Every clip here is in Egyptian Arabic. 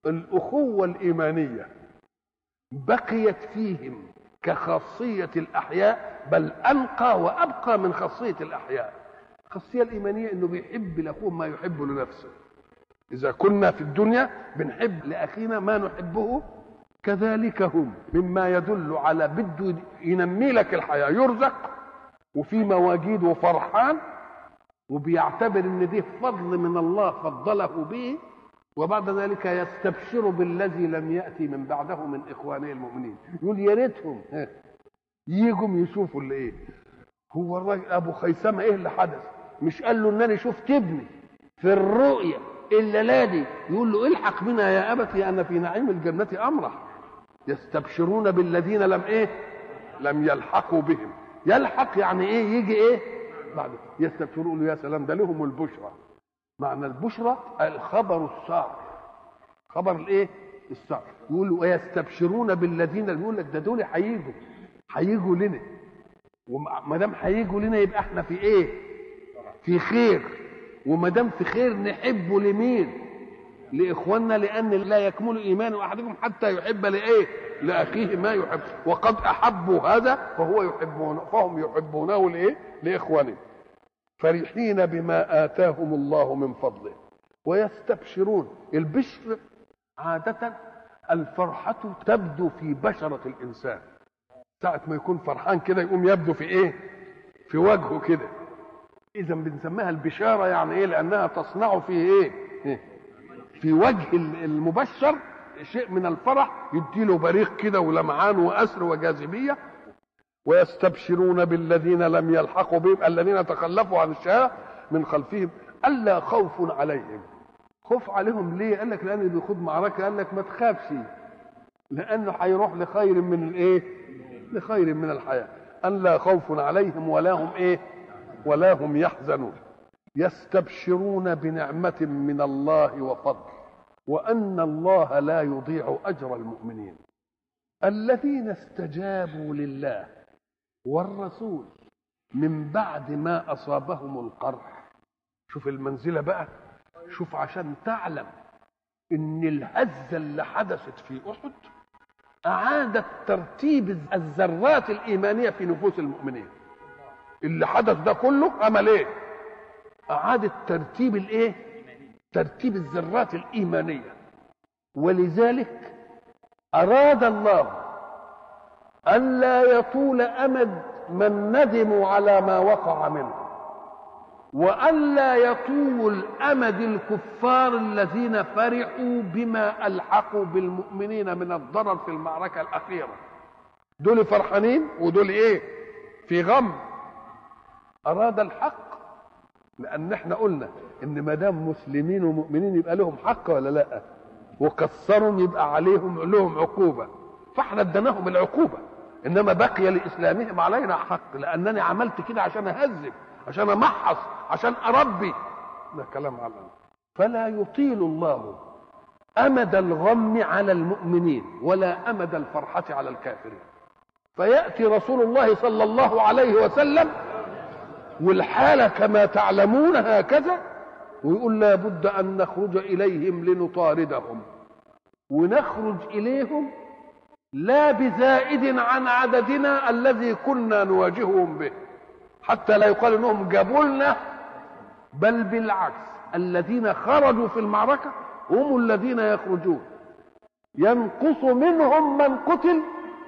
الأخوة الإيمانية بقيت فيهم كخاصية الأحياء بل أنقى وأبقى من خاصية الأحياء الخاصية الإيمانية إنه بيحب لأخوه ما يحب لنفسه إذا كنا في الدنيا بنحب لأخينا ما نحبه كذلك هم مما يدل على بده ينمي لك الحياة يرزق وفي مواجيد وفرحان وبيعتبر ان دي فضل من الله فضله به وبعد ذلك يستبشر بالذي لم ياتي من بعده من اخوانه المؤمنين يقول يا ريتهم يجوا يشوفوا اللي ايه هو الراجل ابو خيثمه ايه اللي حدث مش قال له ان انا شفت ابني في الرؤيا الا دي يقول له الحق بنا يا ابتي انا في نعيم الجنه امرح يستبشرون بالذين لم ايه لم يلحقوا بهم يلحق يعني ايه يجي ايه بعد يستبشروا له يا سلام ده لهم البشرى معنى البشرى الخبر السار خبر الايه السار يقول ويستبشرون بالذين يقول لك ده دول هيجوا هيجوا لنا وما دام هيجوا لنا يبقى احنا في ايه في خير وما دام في خير نحبه لمين لاخواننا لان لا يكمل ايمان احدكم حتى يحب لايه لاخيه ما يحب وقد احبوا هذا فهو يحبون فهم يحبونه لايه لاخوانهم فرحين بما اتاهم الله من فضله ويستبشرون البشر عاده الفرحه تبدو في بشره الانسان ساعه ما يكون فرحان كده يقوم يبدو في ايه في وجهه كده اذا بنسميها البشاره يعني ايه لانها تصنع فيه ايه, إيه؟ في وجه المبشر شيء من الفرح يديله بريق كده ولمعان واسر وجاذبيه ويستبشرون بالذين لم يلحقوا بهم الذين تخلفوا عن الشهاده من خلفهم الا خوف عليهم خوف عليهم ليه قال لك لان اللي بيخوض معركه قال لك ما تخافش لانه هيروح لخير من الايه لخير من الحياه الا خوف عليهم ولا هم ايه ولا هم يحزنون يستبشرون بنعمه من الله وفضل وان الله لا يضيع اجر المؤمنين الذين استجابوا لله والرسول من بعد ما اصابهم القرح شوف المنزله بقى شوف عشان تعلم ان الهزه اللي حدثت في احد اعادت ترتيب الذرات الايمانيه في نفوس المؤمنين اللي حدث ده كله عمل ايه اعادت ترتيب الايه ترتيب الذرات الايمانيه ولذلك اراد الله الا يطول امد من ندموا على ما وقع منه والا يطول امد الكفار الذين فرحوا بما الحقوا بالمؤمنين من الضرر في المعركه الاخيره دول فرحانين ودول ايه في غم اراد الحق لان احنا قلنا ان ما دام مسلمين ومؤمنين يبقى لهم حق ولا لا وكسرهم يبقى عليهم لهم عقوبه فاحنا اديناهم العقوبه انما بقي لاسلامهم علينا حق لانني عملت كده عشان اهذب عشان امحص عشان اربي ده كلام على الله فلا يطيل الله امد الغم على المؤمنين ولا امد الفرحه على الكافرين فياتي رسول الله صلى الله عليه وسلم والحاله كما تعلمون هكذا ويقول لابد ان نخرج اليهم لنطاردهم ونخرج اليهم لا بزائد عن عددنا الذي كنا نواجههم به حتى لا يقال انهم جابوا لنا بل بالعكس الذين خرجوا في المعركه هم الذين يخرجون ينقص منهم من قتل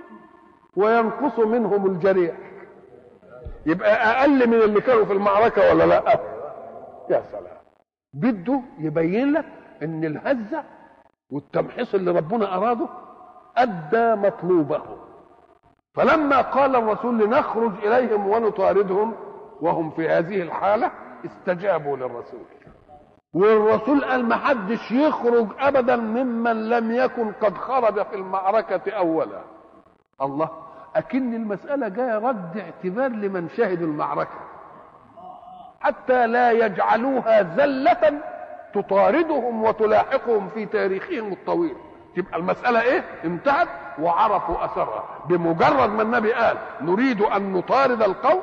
وينقص منهم الجريح يبقى اقل من اللي كانوا في المعركه ولا لا يا سلام بده يبين لك ان الهزه والتمحيص اللي ربنا اراده ادى مطلوبه فلما قال الرسول لنخرج اليهم ونطاردهم وهم في هذه الحاله استجابوا للرسول والرسول قال ما حدش يخرج ابدا ممن لم يكن قد خرج في المعركه اولا الله اكن المساله جايه رد اعتبار لمن شهدوا المعركه حتى لا يجعلوها زله تطاردهم وتلاحقهم في تاريخهم الطويل تبقى المسألة إيه؟ انتهت وعرفوا أثرها بمجرد ما النبي قال نريد أن نطارد القوم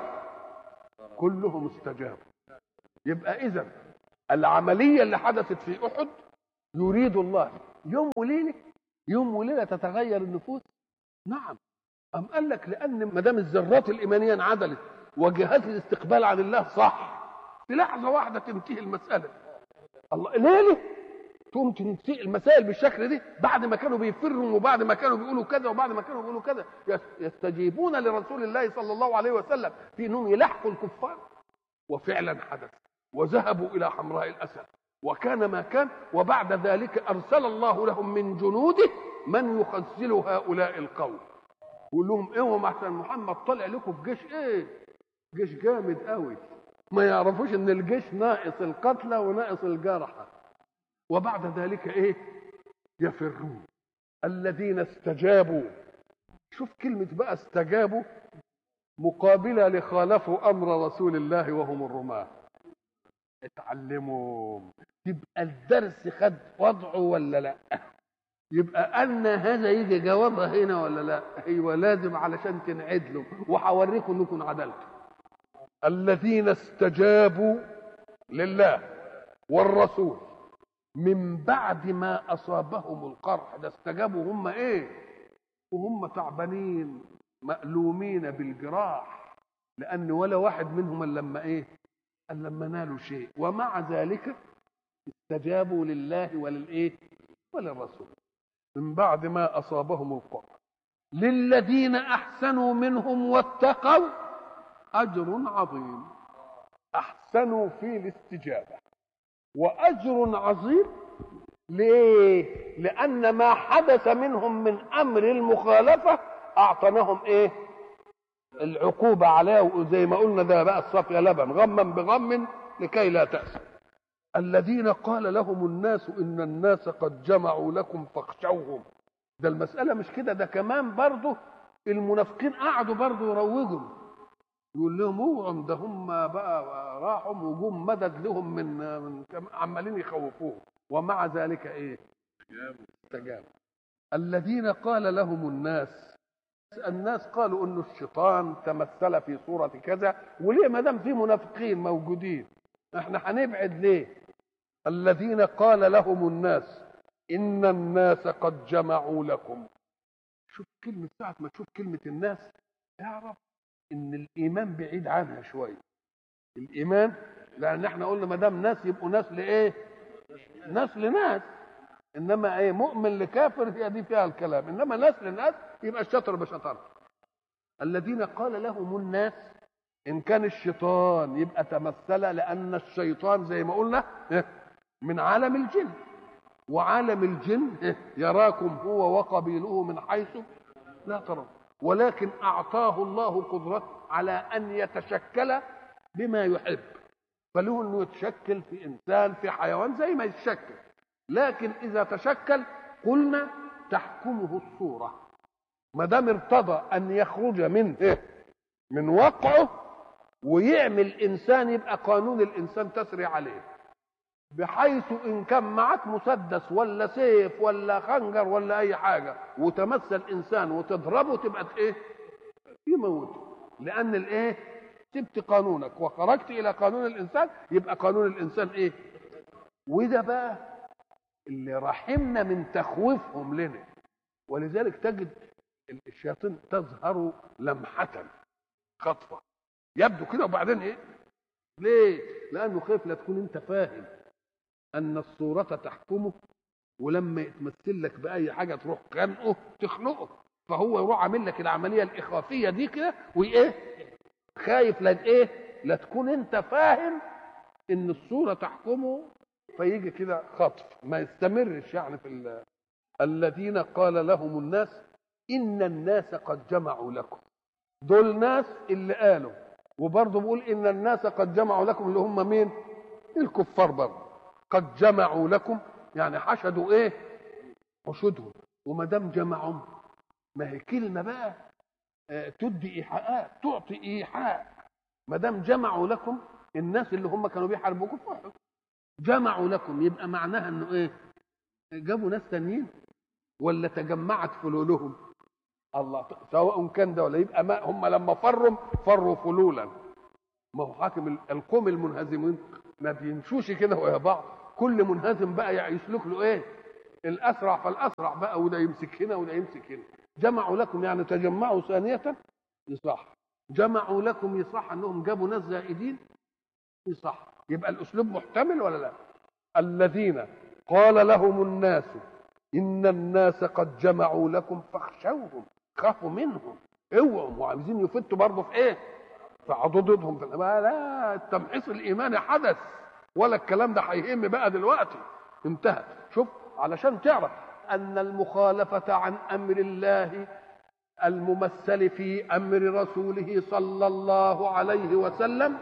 كلهم استجابوا يبقى إذا العملية اللي حدثت في أحد يريد الله يوم وليله يوم وليله تتغير النفوس نعم أم قال لك لأن ما دام الذرات الإيمانية انعدلت وجهات الاستقبال عن الله صح في لحظة واحدة تنتهي المسألة الله ليه تقوم تنتهي المسائل بالشكل دي بعد ما كانوا بيفروا وبعد ما كانوا بيقولوا كذا وبعد ما كانوا بيقولوا كذا يستجيبون لرسول الله صلى الله عليه وسلم في انهم يلحقوا الكفار وفعلا حدث وذهبوا الى حمراء الاسد وكان ما كان وبعد ذلك ارسل الله لهم من جنوده من يخزل هؤلاء القوم يقول لهم اوعوا احسن محمد طلع لكم في جيش ايه جيش جامد قوي ما يعرفوش ان الجيش ناقص القتلى وناقص الجرحى وبعد ذلك ايه يفرون الذين استجابوا شوف كلمة بقى استجابوا مقابلة لخالفوا أمر رسول الله وهم الرماة اتعلموا يبقى الدرس خد وضعه ولا لا يبقى أن هذا يجي جوابها هنا ولا لا ايوه لازم علشان تنعدلوا وهوريكم انكم عدلتوا الذين استجابوا لله والرسول من بعد ما اصابهم القرح ده استجابوا هم ايه وهم تعبانين مألومين بالجراح لأن ولا واحد منهم إلا لما إيه؟ إلا لما نالوا شيء ومع ذلك استجابوا لله وللإيه؟ وللرسول من بعد ما أصابهم القرح للذين أحسنوا منهم واتقوا أجر عظيم أحسنوا في الاستجابة وأجر عظيم ليه؟ لأن ما حدث منهم من أمر المخالفة أعطناهم إيه؟ العقوبة عليه وزي ما قلنا ده بقى الصفي لبن غما بغم لكي لا تأسوا الذين قال لهم الناس إن الناس قد جمعوا لكم فاخشوهم ده المسألة مش كده ده كمان برضه المنافقين قعدوا برضه يروجوا يقول لهم اوعوا ده هم بقى راحوا وجوم مدد لهم من من عمالين يخوفوه ومع ذلك ايه؟ استجابوا الذين قال لهم الناس الناس قالوا انه الشيطان تمثل في صوره كذا وليه ما دام في منافقين موجودين احنا هنبعد ليه؟ الذين قال لهم الناس ان الناس قد جمعوا لكم شوف كلمه ساعه ما تشوف كلمه الناس اعرف ان الايمان بعيد عنها شويه الايمان لان احنا قلنا ما دام ناس يبقوا ناس لايه ناس لناس انما ايه مؤمن لكافر هي دي فيها الكلام انما ناس لناس يبقى الشطر بشطر الذين قال لهم الناس ان كان الشيطان يبقى تمثل لان الشيطان زي ما قلنا من عالم الجن وعالم الجن يراكم هو وقبيله من حيث لا ترون ولكن اعطاه الله قدره على ان يتشكل بما يحب فله انه يتشكل في انسان في حيوان زي ما يتشكل لكن اذا تشكل قلنا تحكمه الصوره ما دام ارتضى ان يخرج من إيه؟ من وقعه ويعمل انسان يبقى قانون الانسان تسري عليه بحيث ان كان معك مسدس ولا سيف ولا خنجر ولا اي حاجه وتمثل انسان وتضربه تبقى ايه يموته لان الايه سبت قانونك وخرجت الى قانون الانسان يبقى قانون الانسان ايه وده بقى اللي رحمنا من تخويفهم لنا ولذلك تجد الشياطين تظهر لمحة خطفة يبدو كده وبعدين ايه ليه لانه خايف لا تكون انت فاهم ان الصورة تحكمه ولما يتمثل لك باي حاجة تروح خانقه تخنقه فهو يروح عامل لك العملية الاخافية دي كده وايه خايف لا ايه لا تكون انت فاهم ان الصورة تحكمه فيجي كده خطف ما يستمرش يعني في ال... الذين قال لهم الناس ان الناس قد جمعوا لكم دول ناس اللي قالوا وبرضه بيقول ان الناس قد جمعوا لكم اللي هم مين الكفار برضه قد جمعوا لكم يعني حشدوا ايه حشودهم وما دام جمعهم ما هي كلمه بقى آه تدي ايحاءات تعطي ايحاء ما دام جمعوا لكم الناس اللي هم كانوا بيحاربوكم في جمعوا لكم يبقى معناها انه ايه جابوا ناس تانيين ولا تجمعت فلولهم الله سواء كان ده ولا يبقى ما هم لما فروا فروا فلولا ما هو حاكم القوم المنهزمين ما بيمشوش كده ويا بعض كل منهزم بقى يسلك له ايه الاسرع فالاسرع بقى وده يمسك هنا وده يمسك هنا جمعوا لكم يعني تجمعوا ثانيه يصح جمعوا لكم يصح انهم جابوا ناس زائدين يصح يبقى الاسلوب محتمل ولا لا الذين قال لهم الناس ان الناس قد جمعوا لكم فاخشوهم خافوا منهم اوعوا وعايزين يفتوا برضه في ايه في عضدهم في لا التمحيص الايماني حدث ولا الكلام ده هيهم بقى دلوقتي انتهى شوف علشان تعرف ان المخالفه عن امر الله الممثل في امر رسوله صلى الله عليه وسلم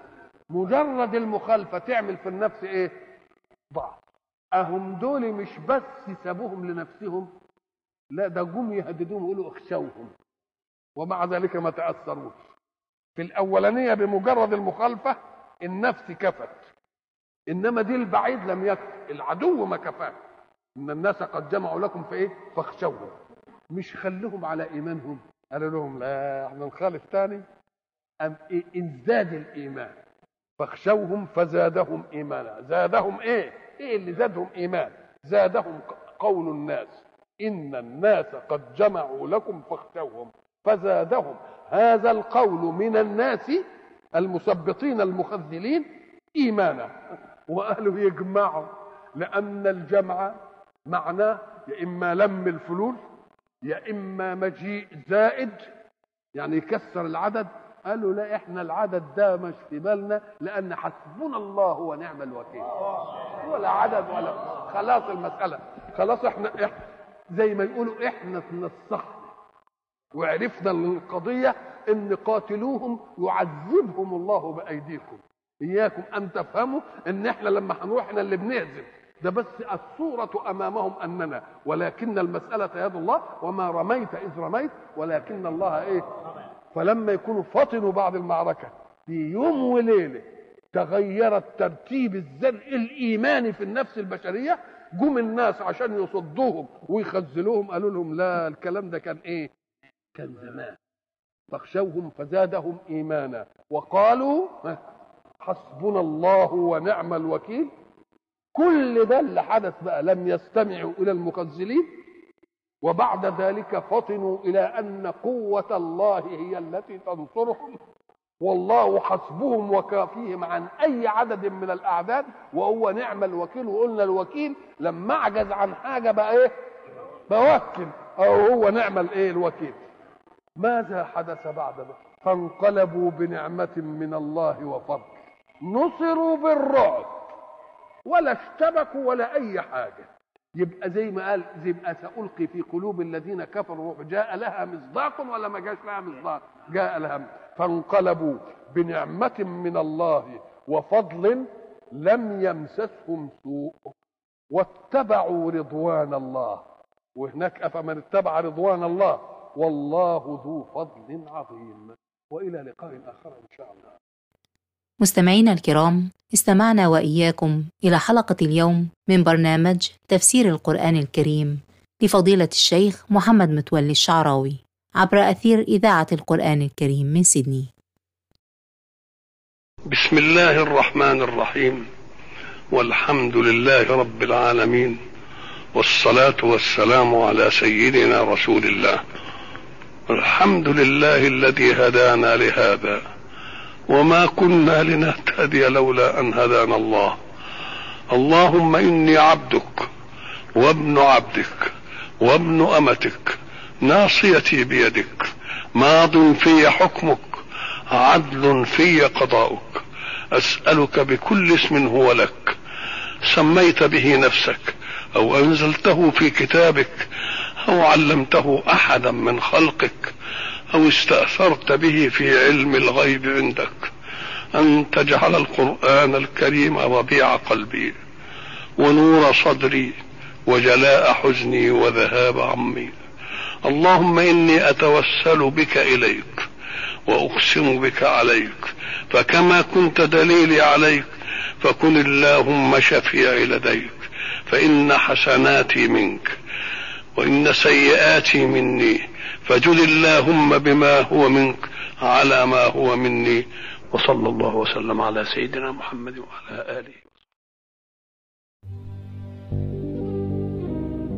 مجرد المخالفه تعمل في النفس ايه ضعف اهم دول مش بس سابوهم لنفسهم لا ده جم يهددوهم يقولوا اخشوهم ومع ذلك ما تاثروش في الاولانيه بمجرد المخالفه النفس كفت انما دي البعيد لم يكف العدو ما كفاه ان الناس قد جمعوا لكم في ايه فاخشوهم مش خلوهم على ايمانهم قالوا لهم لا احنا نخالف تاني ام إيه ازداد الايمان فاخشوهم فزادهم ايمانا زادهم ايه ايه اللي زادهم ايمان زادهم قول الناس ان الناس قد جمعوا لكم فاخشوهم فزادهم هذا القول من الناس المثبطين المخذلين ايمانا واهله يجمعوا لان الجمع معناه يا اما لم الفلول يا اما مجيء زائد يعني يكسر العدد قالوا لا احنا العدد ده مش في بالنا لان حسبنا الله ونعم الوكيل ولا عدد ولا خلاص المساله خلاص احنا, احنا زي ما يقولوا احنا تنصحنا وعرفنا القضيه ان قاتلوهم يعذبهم الله بايديكم اياكم ان تفهموا ان احنا لما هنروح احنا اللي بنهزم ده بس الصورة أمامهم أننا ولكن المسألة يد الله وما رميت إذ رميت ولكن الله إيه فلما يكونوا فطنوا بعد المعركة في يوم وليلة تغير الترتيب الزرع الإيماني في النفس البشرية جم الناس عشان يصدوهم ويخزلوهم قالوا لهم لا الكلام ده كان إيه كان زمان فاخشوهم فزادهم إيمانا وقالوا حسبنا الله ونعم الوكيل كل ده اللي حدث بقى لم يستمعوا الى المخزلين وبعد ذلك فطنوا الى ان قوه الله هي التي تنصرهم والله حسبهم وكافيهم عن اي عدد من الاعداد وهو نعم الوكيل وقلنا الوكيل لما اعجز عن حاجه بقى ايه بوكل او هو نعم الايه الوكيل ماذا حدث بعد ذلك فانقلبوا بنعمه من الله وفضل نصروا بالرعب ولا اشتبكوا ولا اي حاجه يبقى زي ما قال يبقى سألقي في قلوب الذين كفروا جاء لها مصداق ولا ما جاش لها مصداق جاء لها فانقلبوا بنعمة من الله وفضل لم يمسسهم سوء واتبعوا رضوان الله وهناك أفمن اتبع رضوان الله والله ذو فضل عظيم وإلى لقاء آخر إن شاء الله مستمعينا الكرام استمعنا واياكم الى حلقه اليوم من برنامج تفسير القران الكريم لفضيله الشيخ محمد متولي الشعراوي عبر اثير اذاعه القران الكريم من سيدني بسم الله الرحمن الرحيم والحمد لله رب العالمين والصلاه والسلام على سيدنا رسول الله الحمد لله الذي هدانا لهذا وما كنا لنهتدي لولا ان هدانا الله اللهم اني عبدك وابن عبدك وابن امتك ناصيتي بيدك ماض في حكمك عدل في قضاؤك اسالك بكل اسم هو لك سميت به نفسك او انزلته في كتابك او علمته احدا من خلقك او استاثرت به في علم الغيب عندك ان تجعل القران الكريم ربيع قلبي ونور صدري وجلاء حزني وذهاب عمي اللهم اني اتوسل بك اليك واقسم بك عليك فكما كنت دليلي عليك فكن اللهم شفيعي لديك فان حسناتي منك وان سيئاتي مني فجل اللهم بما هو منك على ما هو مني وصلى الله وسلم على سيدنا محمد وعلى اله